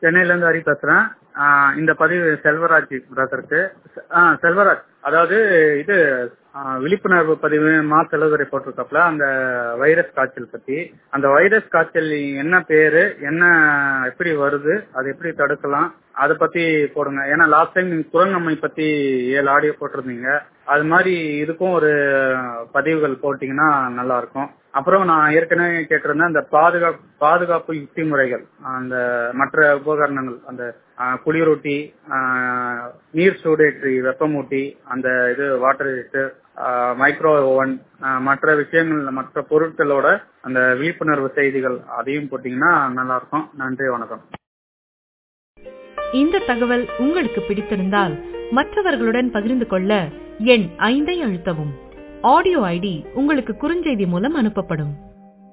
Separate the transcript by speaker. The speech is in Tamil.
Speaker 1: சென்னையில இருந்து ஹரி பேசுறேன் ஆஹ் இந்த பதிவு செல்வராஜ் பிரதருக்கு ஆஹ் செல்வராஜ் அதாவது இது ஆஹ் விழிப்புணர்வு பதிவு மா செலவுரை போட்டிருக்காப்ல அந்த வைரஸ் காய்ச்சல் பத்தி அந்த வைரஸ் காய்ச்சல் என்ன பேரு என்ன எப்படி வருது அது எப்படி தடுக்கலாம் அதை பத்தி போடுங்க ஏன்னா லாஸ்ட் டைம் நீங்க குரங்கம்மை பத்தி ஏழு ஆடியோ போட்டிருந்தீங்க அது மாதிரி இதுக்கும் ஒரு பதிவுகள் போட்டீங்கன்னா நல்லா இருக்கும் அப்புறம் நான் ஏற்கனவே கேட்டிருந்தேன் அந்த பாதுகாப்பு பாதுகாப்பு யுக்தி முறைகள் அந்த மற்ற உபகரணங்கள் அந்த ஆஹ், குளிரூட்டி ஆஹ், நீர் சூடேற்றி வெப்பமூட்டி அந்த இது வாட்டர் ஹீட்டர் மைக்ரோ ஓவன் மற்ற விஷயங்கள் மற்ற பொருட்களோட அந்த விழிப்புணர்வு செய்திகள் அதையும் போட்டீங்கன்னா நல்லா இருக்கும் நன்றி வணக்கம்
Speaker 2: இந்த தகவல் உங்களுக்கு பிடித்திருந்தால் மற்றவர்களுடன் பகிர்ந்து கொள்ள எண் ஐந்தை அழுத்தவும் ஆடியோ ஐடி உங்களுக்கு குறுஞ்செய்தி மூலம் அனுப்பப்படும்